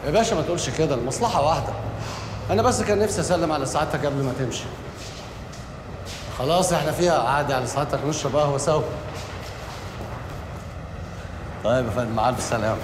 يا باشا ما تقولش كده المصلحة واحدة أنا بس كان نفسي أسلم على سعادتك قبل ما تمشي خلاص احنا فيها عادي على سعادتك نشرب قهوة سوا طيب يا فندم مع ألف سلامة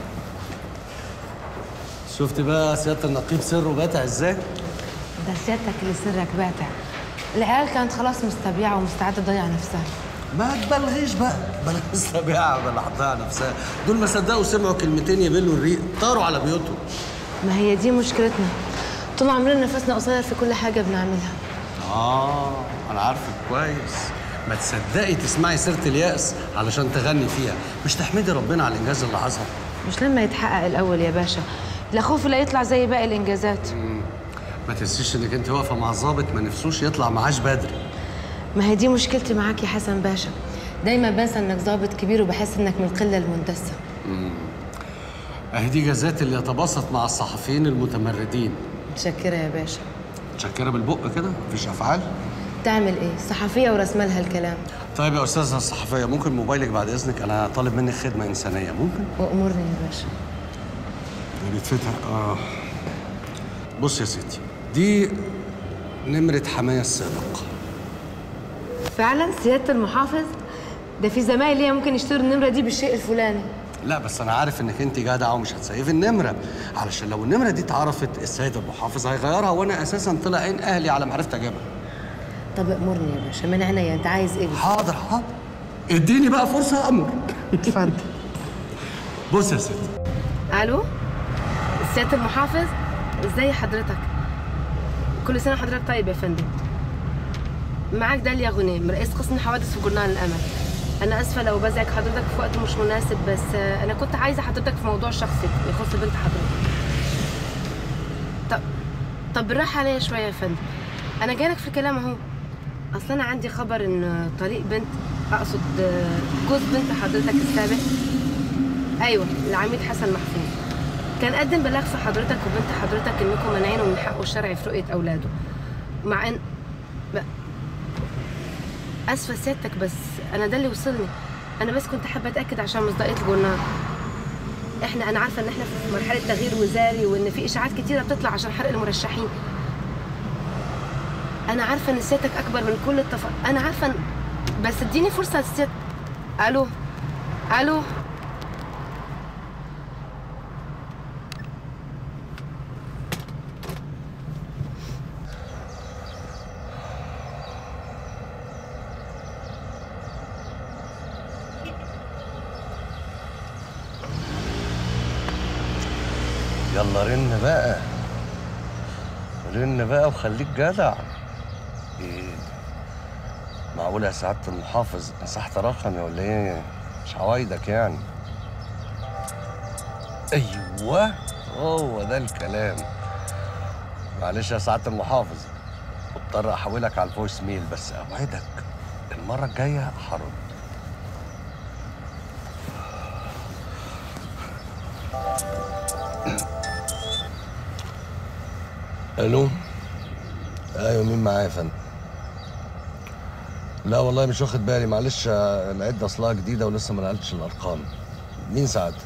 شفت بقى سيادة النقيب سره باتع ازاي؟ ده سيادتك اللي سرك باتع العيال كانت خلاص مستبيعة ومستعدة تضيع نفسها ما تبلغيش بقى بلا مستبيعة بلا حطها نفسها دول ما صدقوا سمعوا كلمتين يبلوا الريق طاروا على بيوتهم ما هي دي مشكلتنا طول عمرنا نفسنا قصير في كل حاجة بنعملها آه أنا عارفك كويس ما تصدقي تسمعي سيرة اليأس علشان تغني فيها مش تحمدي ربنا على الإنجاز اللي حصل مش لما يتحقق الأول يا باشا لا خوف لا يطلع زي باقي الإنجازات ما تنسيش إنك أنت واقفة مع ظابط ما نفسوش يطلع معاش بدري ما هي دي مشكلتي معاك يا حسن باشا دايما بنسى انك ضابط كبير وبحس انك من القله المندسه أهي دي جزات اللي يتباسط مع الصحفيين المتمردين متشكره يا باشا متشكرة بالبق كده مفيش أفعال تعمل ايه صحفيه ورسمالها الكلام طيب يا أستاذة الصحفية ممكن موبايلك بعد إذنك أنا طالب منك خدمة إنسانية ممكن؟ وامرني يا باشا بيتفتح اه بص يا ستي دي نمرة حماية السابق فعلا سياده المحافظ ده في زمايل ليا ممكن يشتروا النمره دي بالشيء الفلاني لا بس انا عارف انك انت جدعه ومش هتسيفي النمره علشان لو النمره دي اتعرفت السيد المحافظ هيغيرها وانا اساسا طلع عين اهلي على ما عرفت اجيبها طب امرني يا باشا من عينيا انت عايز ايه حاضر حاضر اديني بقى فرصه امر اتفضل بص يا ستي الو سياده المحافظ ازاي حضرتك كل سنه حضرتك طيب يا فندم معاك داليا غنيم رئيس قسم الحوادث في جورنال الامل انا اسفه لو بزعج حضرتك في وقت مش مناسب بس آه، انا كنت عايزه حضرتك في موضوع شخصي يخص بنت حضرتك طب طب بالراحه عليا شويه يا فندم انا جايلك في الكلام اهو اصل انا عندي خبر ان طريق بنت اقصد آه، جوز بنت حضرتك السابق ايوه العميد حسن محفوظ كان قدم بلاغ في حضرتك وبنت حضرتك انكم مانعينه من حقه الشرعي في رؤيه اولاده مع ان ب... اسفه سيادتك بس انا ده اللي وصلني انا بس كنت حابه اتاكد عشان مصداقيه الجورنال احنا انا عارفه ان احنا في مرحله تغيير وزاري وان في اشاعات كتيره بتطلع عشان حرق المرشحين انا عارفه ان سيادتك اكبر من كل التف... انا عارفه إن... بس اديني فرصه سيادتك الو الو يلا رن بقى رن بقى وخليك جدع ايه معقولة يا سعادة المحافظ مسحت رقمي ولا ايه؟ مش عوايدك يعني ايوه هو ده الكلام معلش يا سعادة المحافظ مضطر احولك على الفويس ميل بس اوعدك المرة الجاية هرد الو ايوه مين معايا يا فندم لا والله مش واخد بالي معلش آه، العده اصلها جديده ولسه ما نقلتش الارقام مين سعادتك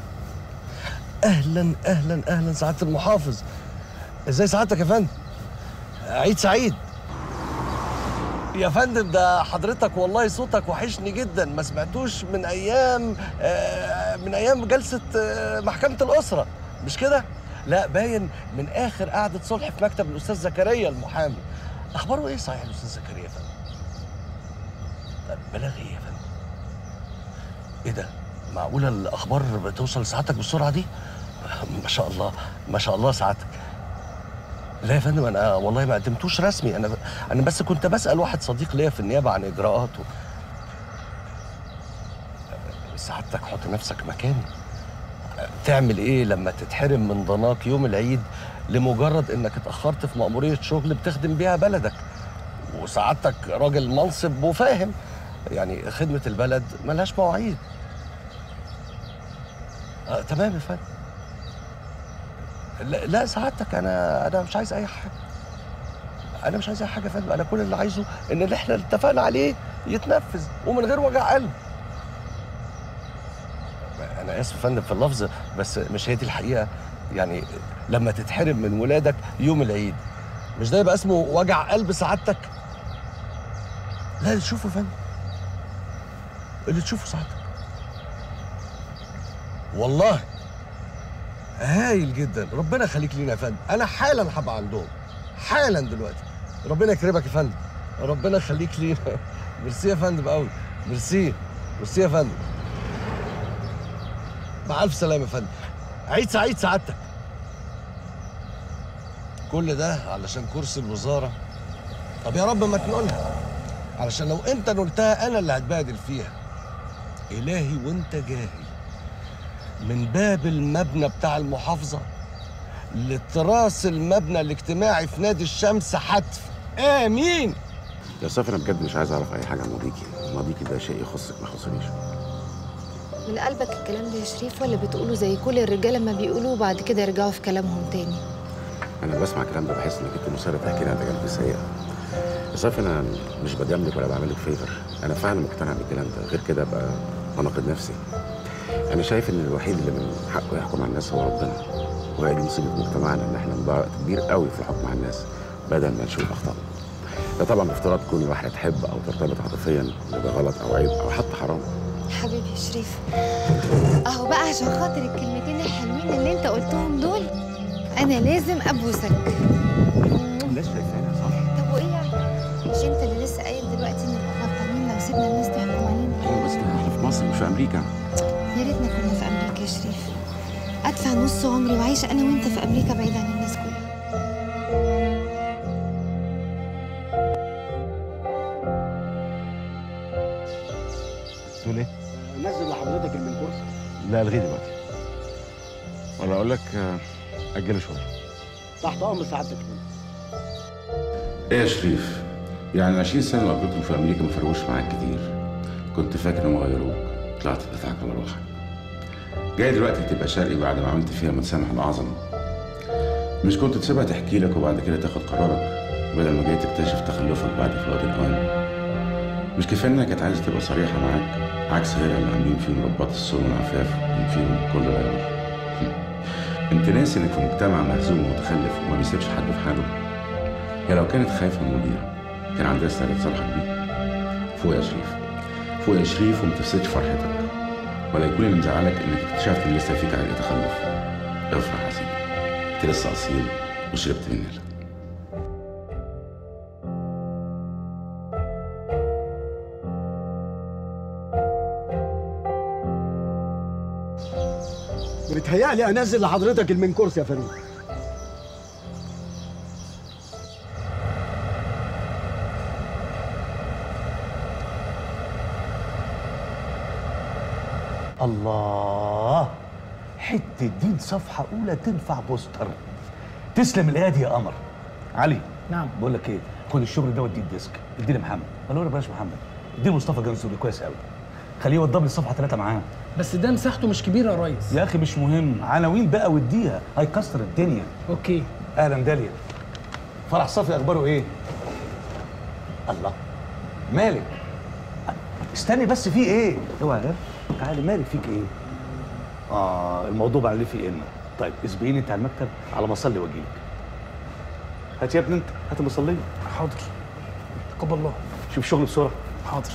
اهلا اهلا اهلا سعاده المحافظ ازاي سعادتك يا فندم عيد سعيد يا فندم ده حضرتك والله صوتك وحشني جدا ما سمعتوش من ايام آه، من ايام جلسه آه، محكمه الاسره مش كده لا باين من اخر قعده صلح في مكتب الاستاذ زكريا المحامي اخباره ايه صحيح الاستاذ زكريا يا فندم طب بلاغ ايه يا فندم ايه ده معقوله الاخبار بتوصل لسعادتك بالسرعه دي ما شاء الله ما شاء الله سعادتك لا يا فندم انا والله ما قدمتوش رسمي انا انا بس كنت بسال واحد صديق ليا في النيابه عن اجراءاته سعادتك حط نفسك مكاني تعمل ايه لما تتحرم من ضناك يوم العيد لمجرد انك اتاخرت في مأمورية شغل بتخدم بيها بلدك وسعادتك راجل منصب وفاهم يعني خدمة البلد ملهاش مواعيد آه تمام يا فندم لا, لا سعادتك انا انا مش عايز اي حاجه انا مش عايز اي حاجه يا فندم انا كل اللي عايزه ان اللي احنا اتفقنا عليه يتنفذ ومن غير وجع قلب انا انا اسف يا فندم في اللفظ بس مش هي دي الحقيقه يعني لما تتحرم من ولادك يوم العيد مش ده يبقى اسمه وجع قلب سعادتك لا اللي تشوفه يا فندم اللي تشوفه سعادتك والله هايل جدا ربنا يخليك لينا يا فندم انا حالا هبقى عندهم حالا دلوقتي ربنا يكرمك يا فندم ربنا يخليك لينا ميرسي يا فندم قوي ميرسي ميرسي يا فندم مع الف سلامه يا فندم عيد سعيد سعادتك كل ده علشان كرسي الوزاره طب يا رب ما تنقلها علشان لو انت نلتها انا اللي هتبادل فيها الهي وانت جاهي من باب المبنى بتاع المحافظه لتراس المبنى الاجتماعي في نادي الشمس حتف امين يا صافي انا بجد مش عايز اعرف اي حاجه عن ماضيكي ماضيكي ده شيء يخصك ما يخصنيش من قلبك الكلام ده يا شريف ولا بتقوله زي كل الرجاله ما بيقولوا وبعد كده يرجعوا في كلامهم تاني انا بسمع الكلام ده بحس انك انت مصره تحكي لي عن تجارب سيئه يا صافي انا مش بجاملك ولا بعملك فيفر انا فعلا مقتنع بالكلام ده غير كده ابقى بناقض نفسي انا شايف ان الوحيد اللي من حقه يحكم على الناس هو ربنا وهي دي مصيبه مجتمعنا ان احنا نضيع وقت كبير قوي في الحكم على الناس بدل ما نشوف اخطائهم ده طبعا بافتراض كل واحده تحب او ترتبط عاطفيا وده غلط او عيب او حتى حرام حبيبي يا شريف اهو بقى عشان خاطر الكلمتين الحلوين اللي انت قلتهم دول انا لازم ابوسك الناس شايفانا صح طب وايه يعني مش انت اللي لسه قايل دلوقتي ان احنا غلطانين لو سيبنا الناس تحكم علينا ايوه بس ده احنا في مصر مش في امريكا يا ريتنا كنا في امريكا يا شريف ادفع نص عمري وعايشه انا وانت في امريكا بعيد عن الناس كلها تقول ايه؟ نزل لحضرتك المنكورس لا الغي دلوقتي ولا اقول لك آه، اجله شويه تحت امر سعادتك ايه يا شريف يعني 20 سنه اللي قضيتهم في امريكا ما فرقوش معاك كتير كنت فاكر انهم غيروك طلعت بتاعك على روحك جاي دلوقتي تبقى شرقي بعد ما عملت فيها متسامح العظمه مش كنت تسيبها تحكي لك وبعد كده تاخد قرارك بدل ما جاي تكتشف تخلفك بعد فوات الاوان مش كفايه انها كانت عايزه تبقى صريحه معاك عكس غيرها اللي عاملين فيهم رباط السر والعفاف ومن فيهم كل غير انت ناسي انك في مجتمع مهزوم ومتخلف وما بيسيبش حد في حاله هي لو كانت خايفه من المدير كان عندها استعداد تصالحك بيه فوق يا شريف فوق يا شريف وما تفسدش فرحتك ولا يكون اللي مزعلك انك اكتشفت ان لسه فيك على تخلف افرح يا سيدي انت لسه اصيل وشربت من النيل بيتهيألي انزل لحضرتك المنكورس يا فريد الله حتة دين صفحة أولى تنفع بوستر تسلم الآدي يا قمر علي نعم. بقول لك إيه خد الشغل ده وديه الديسك اديه لمحمد ولا له بلاش محمد اديه لمصطفى جنزوري كويس قوي خليه يوضب لي الصفحة ثلاثة معاه بس ده مساحته مش كبيره يا ريس يا أخي مش مهم عناوين بقى واديها هيكسر الدنيا اوكي أهلا داليا فرح صفي أخباره إيه؟ الله مالك استني بس في إيه؟ اوعى يا تعالي مالك فيك إيه؟ آه الموضوع بقى عليه فيه إن طيب اسبقيني أنت على المكتب على ما أصلي وأجيلك هات يا ابني أنت هات المصلية حاضر تقبل الله شوف شغل بسرعة حاضر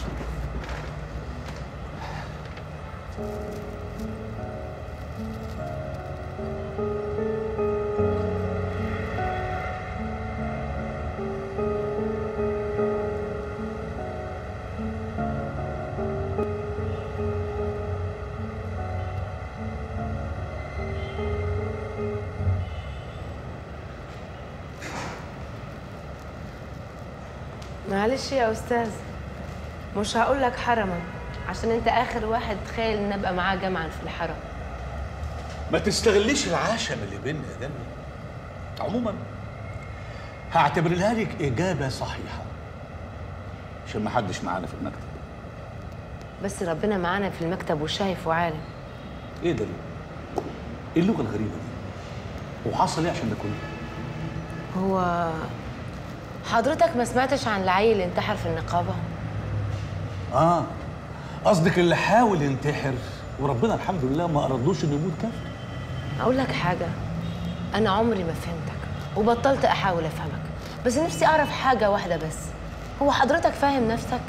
معلش يا استاذ مش هقول لك حرما عشان انت اخر واحد تخيل ان ابقى معاه جمعا في الحرم ما تستغليش العشم اللي بيننا يا دنيا عموما هعتبرها لك إجابة صحيحة عشان ما حدش معانا في المكتب بس ربنا معانا في المكتب وشايف وعالم ايه ده ليه؟ ايه اللغه الغريبه دي؟ وحصل ايه عشان ده كله؟ هو حضرتك ما سمعتش عن العيل اللي انتحر في النقابه اه قصدك اللي حاول ينتحر وربنا الحمد لله ما أرادلوش إنه يموت كافر اقول لك حاجه انا عمري ما فهمتك وبطلت احاول افهمك بس نفسي اعرف حاجه واحده بس هو حضرتك فاهم نفسك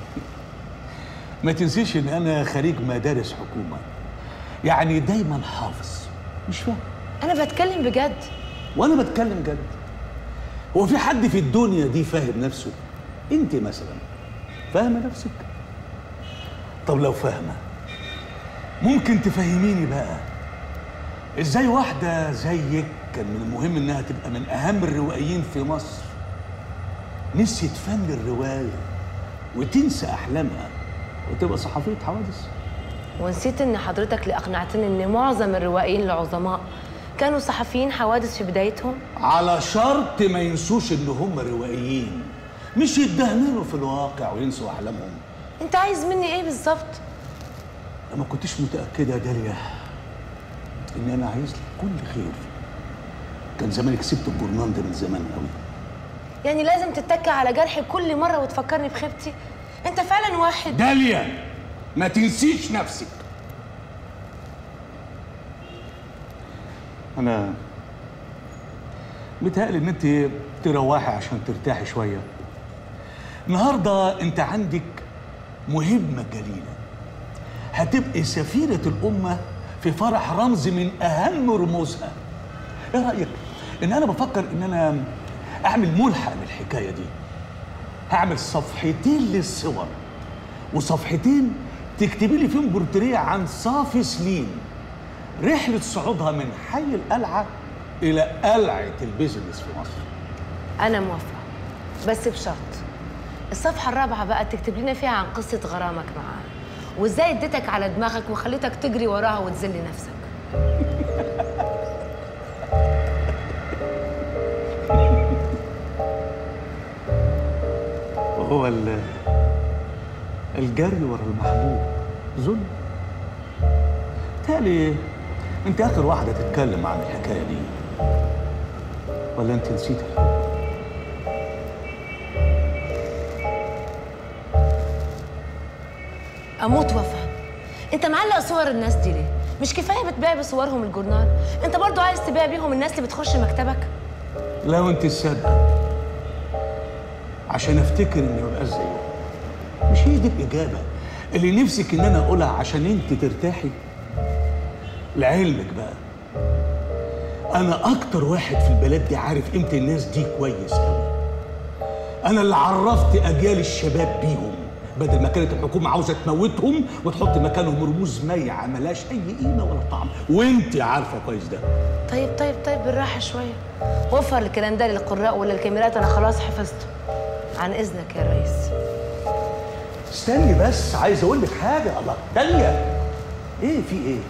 ما تنسيش إن أنا خريج مدارس حكومة يعني دايما حافظ مش فاهم انا بتكلم بجد وأنا بتكلم جد هو في حد في الدنيا دي فاهم نفسه أنت مثلا فاهمة نفسك طب لو فاهمة ممكن تفهميني بقى ازاي واحدة زيك كان من المهم انها تبقى من اهم الروائيين في مصر نسيت فن الرواية وتنسى احلامها وتبقى صحفية حوادث ونسيت ان حضرتك اللي اقنعتني ان معظم الروائيين العظماء كانوا صحفيين حوادث في بدايتهم على شرط ما ينسوش ان هم روائيين مش يتدهملوا في الواقع وينسوا احلامهم انت عايز مني ايه بالظبط لما كنتش متأكدة يا داليا إن أنا عايز لك كل خير كان زمانك سبت الجورنان ده من زمان قوي يعني لازم تتكى على جرحي كل مره وتفكرني بخيبتي انت فعلا واحد داليا ما تنسيش نفسك أنا متهيألي إن أنت تروحي عشان ترتاحي شوية النهاردة أنت عندك مهمة جليلة هتبقي سفيرة الأمة في فرح رمز من أهم رموزها إيه رأيك؟ إن أنا بفكر إن أنا أعمل ملحق للحكاية دي هعمل صفحتين للصور وصفحتين تكتبي لي فيهم بورتريه عن صافي سليم رحلة صعودها من حي القلعة إلى قلعة البيزنس في مصر انا موافقه بس بشرط الصفحه الرابعه بقى تكتب لنا فيها عن قصه غرامك معاه وازاي اديتك على دماغك وخليتك تجري وراها وتذل نفسك وهو ال- الجري ورا المحبوب ظلم تالي انت اخر واحده تتكلم عن الحكايه دي ولا انت نسيت الحب اموت وافهم انت معلق صور الناس دي ليه مش كفايه بتبيع بصورهم الجورنال انت برضو عايز تبيع بيهم الناس اللي بتخش مكتبك لو انت الصادقه عشان افتكر اني مبقاش زيهم مش هي دي الاجابه اللي نفسك ان انا اقولها عشان انت ترتاحي لعلمك بقى انا اكتر واحد في البلد دي عارف قيمه الناس دي كويس قوي انا اللي عرفت اجيال الشباب بيهم بدل ما كانت الحكومه عاوزه تموتهم وتحط مكانهم رموز ميعه ملهاش اي قيمه ولا طعم وانت عارفه كويس ده طيب طيب طيب بالراحه شويه وفر الكلام ده للقراء ولا الكاميرات انا خلاص حفظته عن اذنك يا ريس استني بس عايز اقول لك حاجه الله تانية ايه في ايه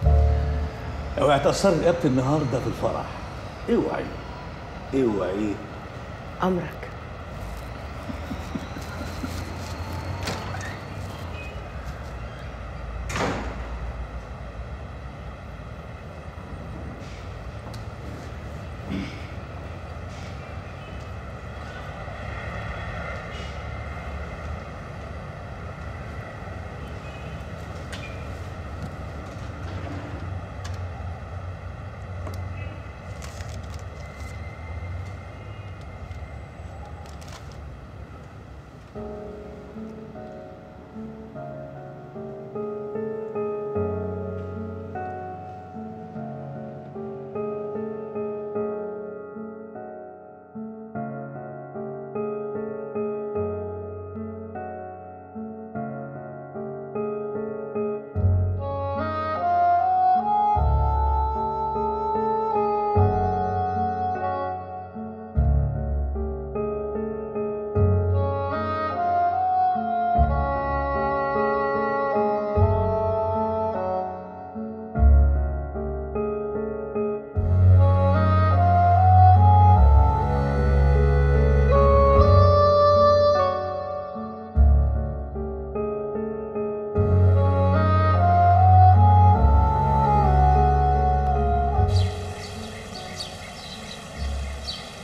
اوعي تاثري رقبتي النهارده في الفرح اوعي اوعي امرك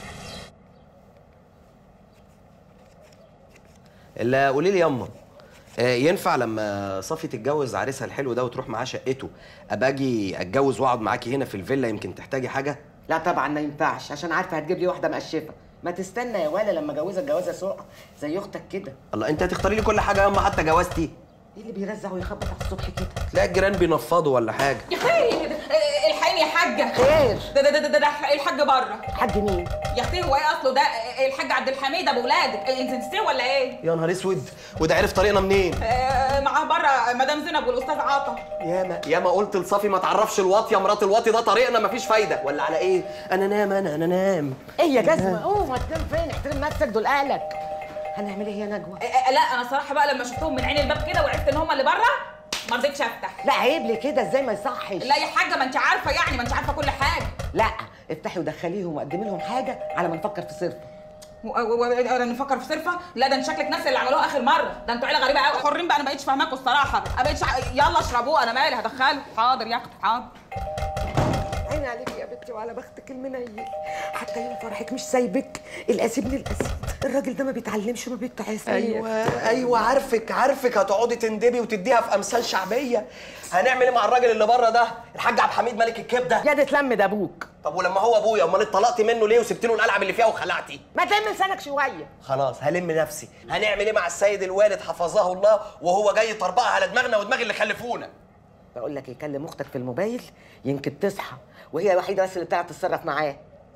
الا قولي لي ياما آه، ينفع لما صفي تتجوز عريسها الحلو ده وتروح معاه شقته ابقى اجي اتجوز واقعد معاكي هنا في الفيلا يمكن تحتاجي حاجه لا طبعا ما ينفعش عشان عارفه هتجيب لي واحده مقشفه ما تستنى يا ولا لما جوزك جوازه سوق زي اختك كده الله انت هتختاري لي كل حاجه ياما حتى جوازتي ايه اللي بيرزع ويخبط على الصبح كده تلاقي الجيران بينفضوا ولا حاجه يا خير الحقيني يا حاجه خير ده ده ده ده, ده الحاج بره حاج مين يا اختي هو ايه اصله ده الحاج عبد الحميد ابو ولادك انت نسيتيه ولا ايه يا نهار اسود وده عرف طريقنا منين آه، معاه بره مدام زينب والاستاذ عاطا ياما ياما قلت لصفي ما تعرفش الواطيه مرات الواطي ده طريقنا مفيش فايده ولا على ايه انا نام انا انا نام ايه يا جزمه قوم هتنام فين احترم نفسك دول اهلك هنعمل ايه يا نجوى آه، آه، لا انا صراحه بقى لما شفتهم من عين الباب كده وعرفت ان هم اللي بره ما رضيتش افتح لا عيب لي كده ازاي ما يصحش لا يا حاجه ما انت عارفه يعني ما انت عارفه كل حاجه لا افتحي ودخليهم وقدمي لهم حاجه على ما نفكر في صرف و- و- و- نفكر في صرفه لا ده انت شكلك نفس اللي عملوها اخر مره ده انتوا عيله غريبه قوي حرين بقى انا ما بقتش فاهماكوا الصراحه ما بقتش ع- يلا اشربوه انا مالي هدخله حاضر يا اختي حاضر عيني عليك يا بنتي وعلى بختك المنيل حتى يوم فرحك مش سايبك القاسي ابن القاسي الراجل ده ما بيتعلمش وما بيتعسش ايوه ايوه عارفك عارفك هتقعدي تندبي وتديها في امثال شعبيه هنعمل ايه مع الراجل اللي بره ده الحاج عبد الحميد ملك الكبده يا دي تلم ده ابوك طب ولما هو ابويا امال اتطلقتي منه ليه وسبت له القلعه اللي فيها وخلعتي ما تلم لسانك شويه خلاص هلم نفسي هنعمل ايه مع السيد الوالد حفظه الله وهو جاي يطربقها على دماغنا ودماغ اللي خلفونا بقول لك يكلم اختك في الموبايل يمكن تصحى وهي الوحيده بس اللي بتعرف تتصرف معاه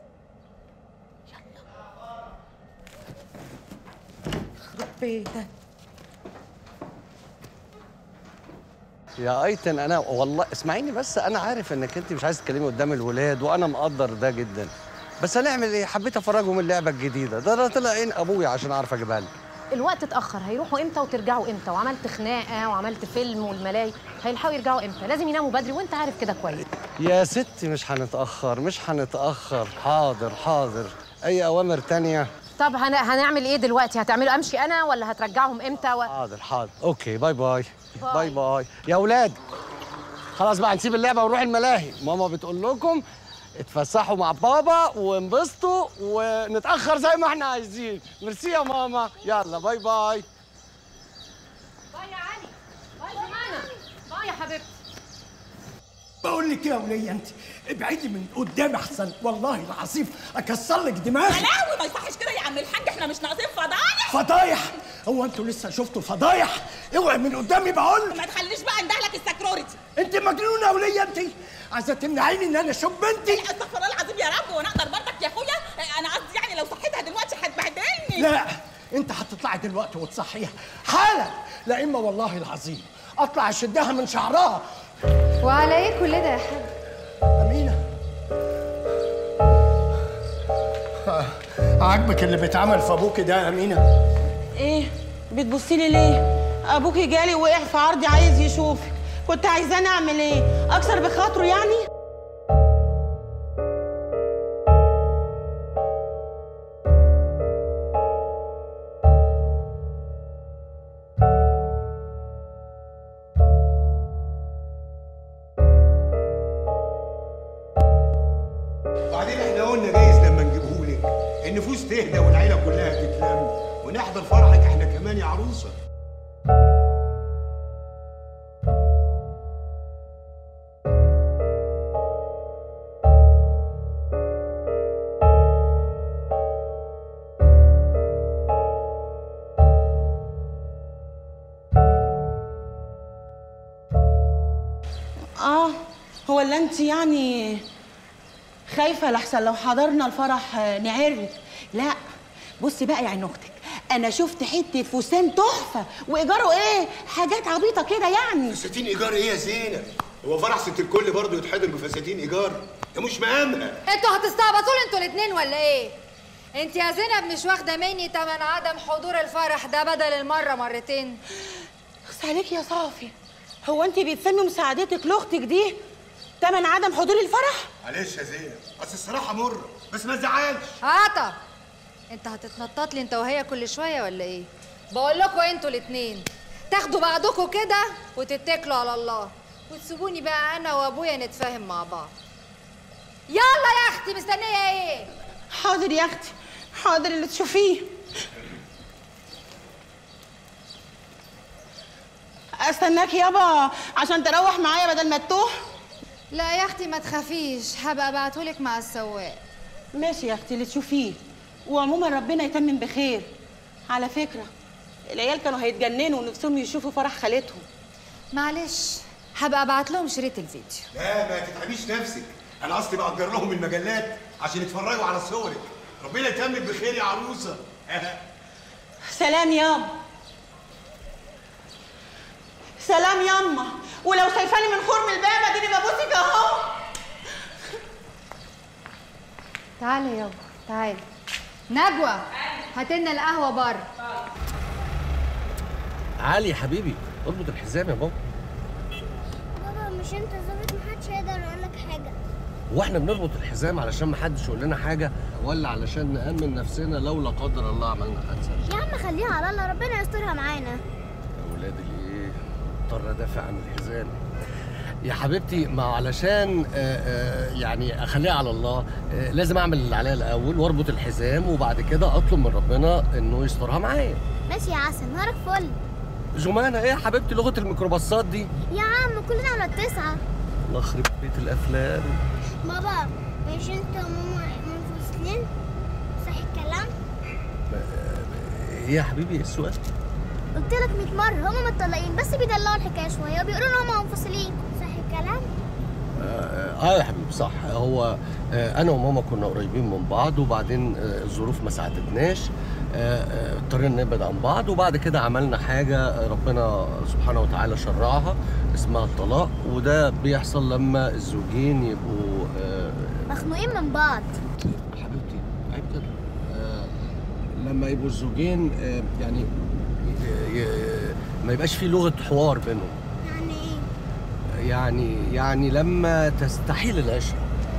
يلا يخرب بيتك يا ايتن انا والله اسمعيني بس انا عارف انك انت مش عايز تتكلمي قدام الولاد وانا مقدر ده جدا بس هنعمل ايه حبيت افرجهم اللعبه الجديده ده انا طلع عين ابويا عشان اعرف اجيبها لك الوقت اتاخر هيروحوا امتى وترجعوا امتى وعملت خناقه وعملت فيلم والملاي هيلحقوا يرجعوا امتى لازم يناموا بدري وانت عارف كده كويس يا ستي مش هنتاخر مش هنتاخر حاضر حاضر اي اوامر تانية طب هن... هنعمل ايه دلوقتي هتعملوا امشي انا ولا هترجعهم امتى و... حاضر حاضر اوكي باي باي باي. باي باي يا اولاد خلاص بقى نسيب اللعبه ونروح الملاهي ماما بتقول لكم اتفسحوا مع بابا وانبسطوا ونتاخر زي ما احنا عايزين ميرسي يا ماما يلا باي باي باي يا علي باي جمانة باي يا حبيبتي بقول لك ايه يا وليه انت ابعدي من قدام احسن والله العظيم اكسر لك دماغي لا ما يصحش كده يا عم الحاج احنا مش ناقصين فضايح فضايح هو انتوا لسه شفتوا فضايح اوعي من قدامي بقول ما تخليش بقى اندهلك السكرورتي انت مجنونه يا وليه انت عايزه تمنعيني ان انا اشوف بنتي استغفر الله العظيم يا رب وانا اقدر برضك يا اخويا انا قصدي يعني لو صحيتها دلوقتي هتبهدلني لا انت هتطلعي دلوقتي وتصحيها حالا لا اما والله العظيم اطلع اشدها من شعرها وعلى ايه كل ده يا حاج امينه آه، عاجبك اللي بيتعمل في ابوكي ده يا امينه ايه بتبصي لي ليه ابوكي جالي وقع في عرضي عايز يشوفك كنت عايزاني اعمل ايه اكسر بخاطره يعني وبعدين احنا قلنا جايز لما نجيبهولك النفوس تهدى والعيله كلها تتلم ونحضر فرحك احنا كمان يا عروسه اه هو اللي انت يعني خايفه لحسن لو حضرنا الفرح آه، نعر لا بصي بقى يا عين اختك انا شفت حته فستان تحفه وايجاره ايه حاجات عبيطه كده يعني فساتين ايجار ايه يا زينب هو فرح ست الكل برضه يتحضر بفساتين ايجار ده مش مقامها انتوا هتستعبطوا لي انتوا الاتنين ولا ايه انت يا زينب مش واخده مني تمن عدم حضور الفرح ده بدل المره مرتين بس عليك يا صافي هو انت بتسمي مساعدتك لاختك دي تمن عدم حضور الفرح معلش يا زينب اصل الصراحه مره بس ما تزعلش عطا انت هتتنطط لي انت وهي كل شويه ولا ايه بقول لكم انتوا الاتنين تاخدوا بعضكم كده وتتكلوا على الله وتسيبوني بقى انا وابويا نتفاهم مع بعض يلا يا اختي مستنيه ايه حاضر يا اختي حاضر اللي تشوفيه استناك يابا عشان تروح معايا بدل ما تتوه لا يا اختي ما تخافيش هبقى ابعتهولك مع السواق ماشي يا اختي اللي تشوفيه وعموما ربنا يتمم بخير على فكره العيال كانوا هيتجننوا ونفسهم يشوفوا فرح خالتهم معلش هبقى ابعت لهم شريط الفيديو لا ما تتعبيش نفسك انا اصلي بأجر لهم المجلات عشان يتفرجوا على صورك ربنا يتمم بخير يا عروسه سلام يابا سلام ياما ولو شايفاني من خرم الباب اديني ببوسك اهو تعالي يابا تعالي نجوى هاتلنا القهوه بره علي يا حبيبي اربط الحزام يا بابا بابا مش انت ظابط محدش هيقدر يقول لك حاجه هو احنا بنربط الحزام علشان محدش يقول لنا حاجه ولا علشان نامن نفسنا لو لا قدر الله عملنا حادثه يا عم خليها على الله ربنا يسترها معانا يا ولاد الايه اضطر ادافع عن الحزام يا حبيبتي ما هو علشان آه، آه، يعني اخليها على الله آه، لازم اعمل اللي عليا الاول واربط الحزام وبعد كده اطلب من ربنا انه يسترها معايا ماشي يا عسل نهارك فل جمانة ايه يا حبيبتي لغه الميكروباصات دي يا عم كلنا على التسعة الله يخرب بيت الافلام بابا مش انت وماما منفصلين صح الكلام ايه يا حبيبي إيه السؤال قلت لك 100 مرة هما متطلقين بس بيدلعوا الحكاية شوية وبيقولوا ان هما منفصلين صح الكلام اه آه يا حبيبي صح هو آه انا وماما كنا قريبين من بعض وبعدين آه الظروف ما ساعدتناش آه، آه، اضطرينا نبعد عن بعض وبعد كده عملنا حاجه آه، ربنا سبحانه وتعالى شرعها اسمها الطلاق وده بيحصل لما الزوجين يبقوا آه، مخنوقين من بعض حبيبتي عيب كده آه، لما يبقوا الزوجين آه، يعني ي- ي- ما يبقاش في لغه حوار بينهم يعني ايه يعني يعني لما تستحيل العشرة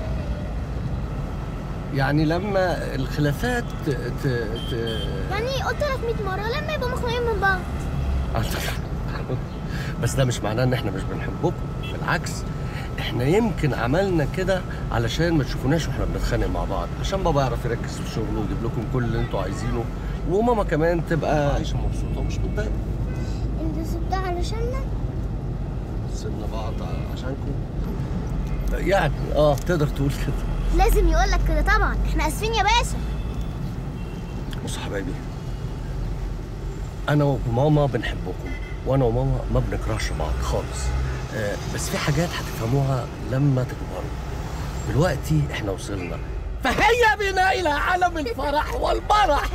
يعني لما الخلافات ت... ت... ت... يعني قلت لك 100 مرة لما يبقوا مخنوقين من بعض عندك حق. بس ده مش معناه ان احنا مش بنحبكم بالعكس احنا يمكن عملنا كده علشان ما تشوفوناش واحنا بنتخانق مع بعض عشان بابا يعرف يركز في شغله ويجيب لكم كل اللي انتوا عايزينه وماما كمان تبقى عايشه مبسوطه ومش متضايقه انت سبتها علشاننا سيبنا بعض عشانكم يعني اه تقدر تقول كده لازم يقول لك كده طبعا احنا اسفين يا باشا بصوا حبايبي انا وماما بنحبكم وانا وماما ما بنكرهش بعض خالص آه بس في حاجات هتفهموها لما تكبروا دلوقتي احنا وصلنا فهيا بنا الى عالم الفرح والمرح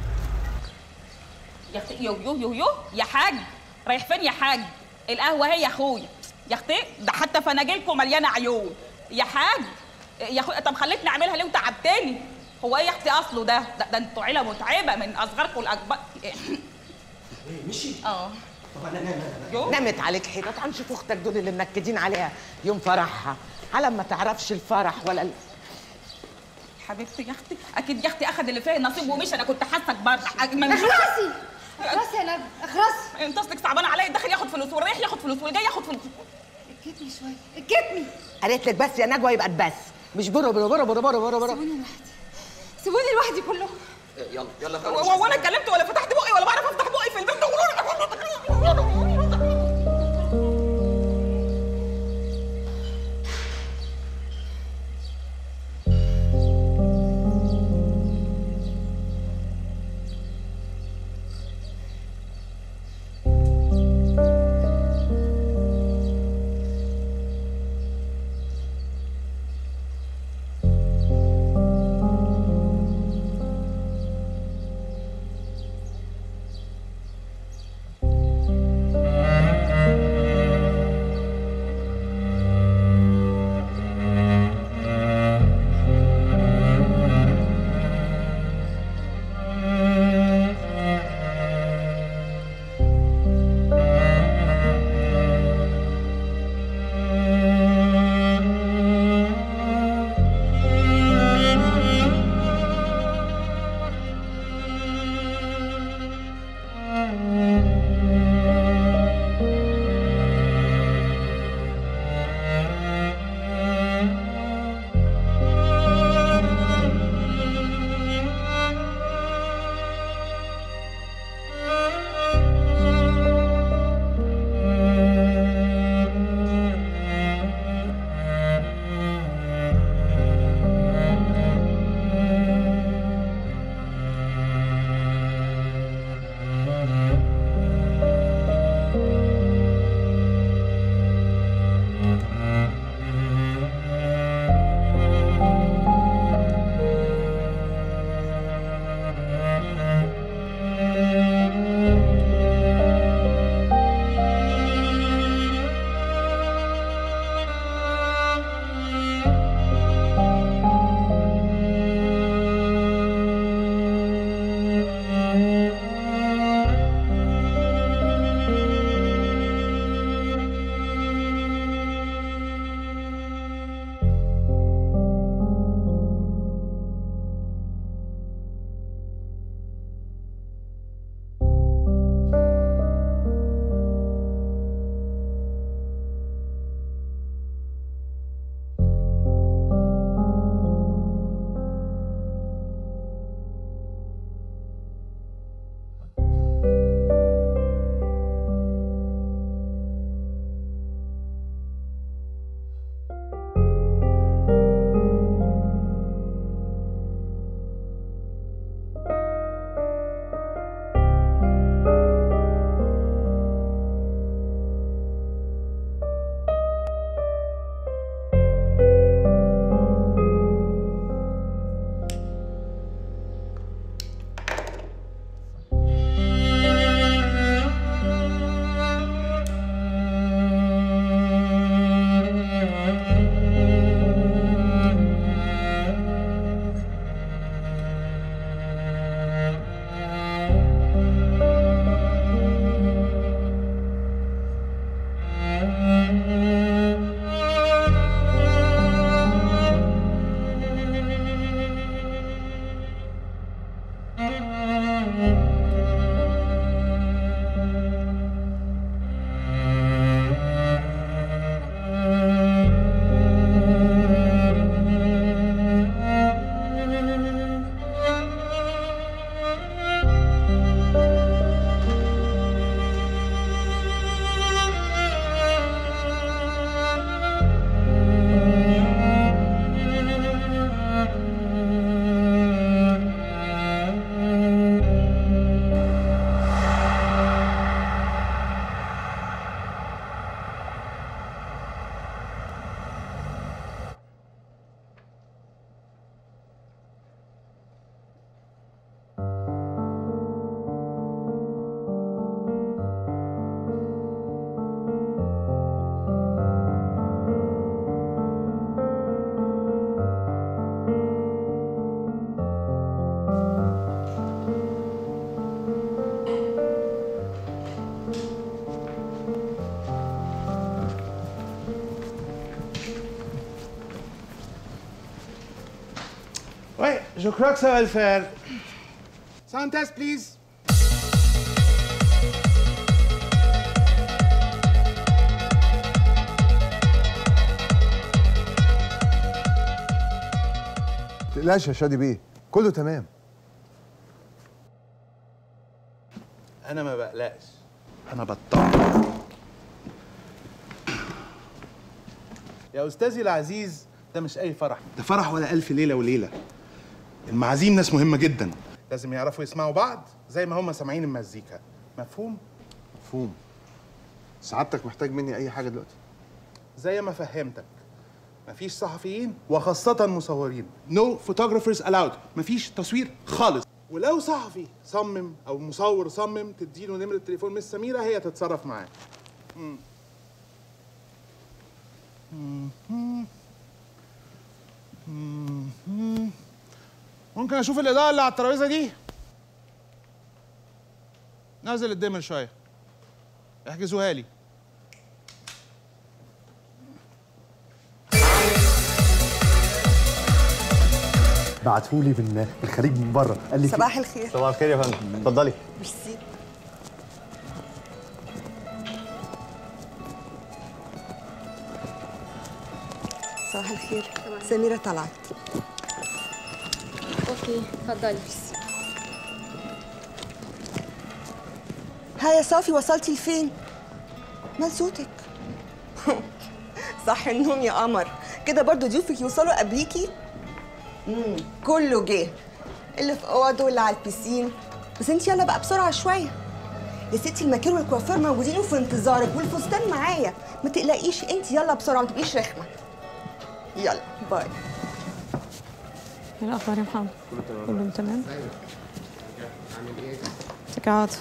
يا اختي يو يو يو يو يا حاج رايح فين يا حاج القهوه هي يا اخويا يا اختي ده حتى فناجيلكم مليانه عيون يا حاج يا اخويا طب خليتني اعملها ليه وتعبتني هو ايه يا اختي اصله ده ده, ده انتوا عيله متعبه من اصغركم لاكبر مشي اه طب انا نام نامت عليك حيطه تعال نشوف اختك دول اللي منكدين عليها يوم فرحها على ما تعرفش الفرح ولا ال... حبيبتي يا اختي اكيد يا اختي اخد اللي فيه النصيب ومشي انا كنت حاسك برضه ما نشوف اخرسي اخرسي يا نجم اخرسي انت اصلك صعبان عليا داخل ياخد فلوس والرايح ياخد فلوس والجاي ياخد فلوس اكتني شويه اكتني قالت لك بس يا نجوى يبقى تبس مش برو برو برو برو برو برو برو سيبوني لوحدي سيبوني لوحدي كلهم يلا يلا هو انا اتكلمت ولا فتحت بقي ولا بعرف افتح بقي في البيت ده Oui, je crois que ça va le faire. Sound test, please. تقلقش يا شادي بيه كله تمام أنا ما بقلقش أنا بطمن يا أستاذي العزيز ده مش أي فرح ده فرح ولا ألف ليلة وليلة المعازيم ناس مهمة جدا لازم يعرفوا يسمعوا بعض زي ما هم سامعين المزيكا مفهوم؟ مفهوم سعادتك محتاج مني اي حاجه دلوقتي زي ما فهمتك مفيش صحفيين وخاصة مصورين نو فوتوغرافرز الاود مفيش تصوير خالص ولو صحفي صمم او مصور صمم تديله نمرة تليفون مس سميرة هي تتصرف معاه مم. مم. مم. ممكن اشوف الاضاءة اللي على الترابيزة دي نزل الدمر شوية احجزوها لي بعتهولي من الخليج من بره قال لي صباح الخير صباح الخير يا فندم اتفضلي ميرسي صباح الخير سميرة طلعت اوكي اتفضلي ها يا صافي وصلتي لفين؟ مال صوتك صح النوم يا قمر كده برضو ضيوفك يوصلوا قبليكي مم. كله جه اللي في اوضه واللي على البسين بس انت يلا بقى بسرعه شويه يا ستي الماكير والكوافير موجودين وفي انتظارك والفستان معايا ما تقلقيش انت يلا بسرعه ما تبقيش رخمه يلا باي ايه الاخبار يا محمد كله تمام ازيك يا عاطف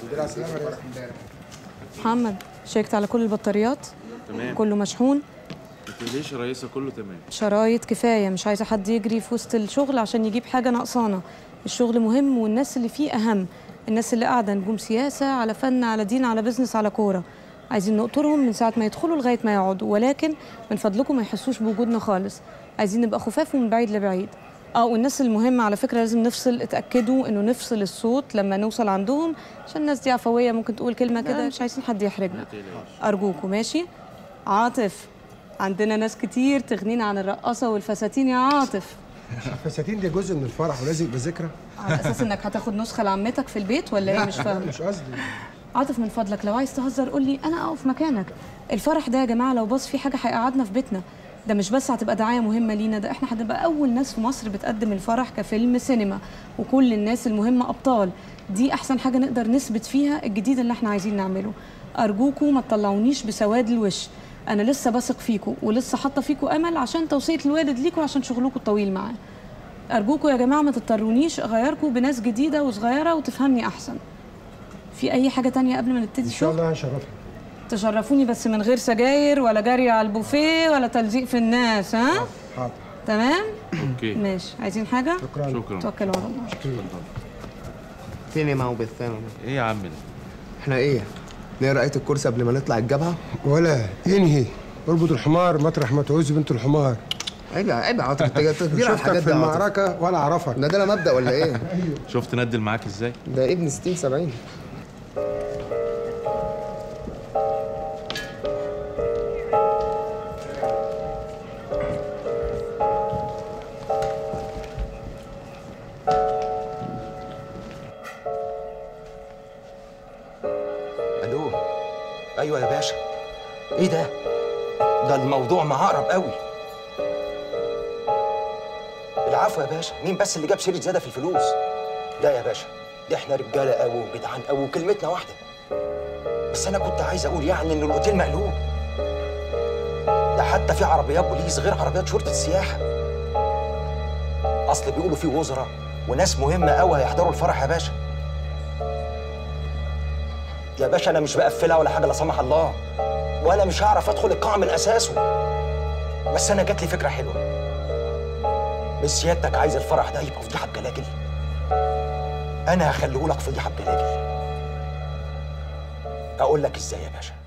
محمد شيكت على كل البطاريات تمام كله مشحون ما تقوليش يا رئيسة كله تمام شرايط كفايه مش عايزه حد يجري في وسط الشغل عشان يجيب حاجه نقصانه الشغل مهم والناس اللي فيه اهم الناس اللي قاعده نجوم سياسه على فن على دين على بزنس على كوره عايزين نقطرهم من ساعه ما يدخلوا لغايه ما يقعدوا ولكن من فضلكم ما يحسوش بوجودنا خالص عايزين نبقى خفاف ومن بعيد لبعيد اه والناس المهمة على فكرة لازم نفصل اتأكدوا انه نفصل الصوت لما نوصل عندهم عشان الناس دي عفوية ممكن تقول كلمة كده مش عايزين حد يحرجنا أرجوكوا ماشي عاطف عندنا ناس كتير تغنينا عن الرقاصة والفساتين يا عاطف الفساتين دي جزء من الفرح ولازم يبقى ذكرى على اساس انك هتاخد نسخه لعمتك في البيت ولا ايه لا، مش فاهمه مش قصدي عاطف من فضلك لو عايز تهزر قول لي انا اقف مكانك الفرح ده يا جماعه لو باظ فيه حاجه هيقعدنا في بيتنا ده مش بس هتبقى دعايه مهمه لينا ده احنا هنبقى اول ناس في مصر بتقدم الفرح كفيلم سينما وكل الناس المهمه ابطال دي احسن حاجه نقدر نثبت فيها الجديد اللي احنا عايزين نعمله ارجوكوا ما تطلعونيش بسواد الوش انا لسه بثق فيكوا ولسه حاطه فيكوا امل عشان توصيه الوالد ليكوا عشان شغلكوا الطويل معاه ارجوكوا يا جماعه ما تضطرونيش اغيركوا بناس جديده وصغيره وتفهمني احسن في اي حاجه تانية قبل ما نبتدي ان شاء الشغل الله هشرفك تشرفوني بس من غير سجاير ولا جري على البوفيه ولا تلزيق في الناس ها حاضر تمام اوكي ماشي عايزين حاجه شكرا شكرا توكلوا على الله فين يا معه بالثاني ايه يا عم ده احنا ايه نقرا آية الكرسي قبل ما نطلع الجبهة ولا انهي اربط الحمار مطرح ما تعوز بنت الحمار عيب عيب يا عاطف انت جاي تكبير على شفتك الحاجات في دي يا عاطف. المعركه ولا اعرفك ده ده انا مبدأ ولا ايه؟ شفت ندل معاك ازاي ده ابن 60 70 الو ايوه يا باشا ايه ده ده الموضوع معقرب قوي العفو يا باشا مين بس اللي جاب سيره زياده في الفلوس لا يا باشا دي احنا رجاله قوي وجدعان قوي وكلمتنا واحده بس انا كنت عايز اقول يعني ان الاوتيل مقلوب ده حتى في عربيات بوليس غير عربيات شرطه السياحه اصل بيقولوا في وزراء وناس مهمه قوي هيحضروا الفرح يا باشا يا باشا انا مش بقفلها ولا حاجه لا سمح الله وانا مش هعرف ادخل القاعه من اساسه بس انا جات لي فكره حلوه مش سيادتك عايز الفرح ده يبقى فضيحه بجلاجل انا هخليه لك فضيحه بجلاجل اقول لك ازاي يا باشا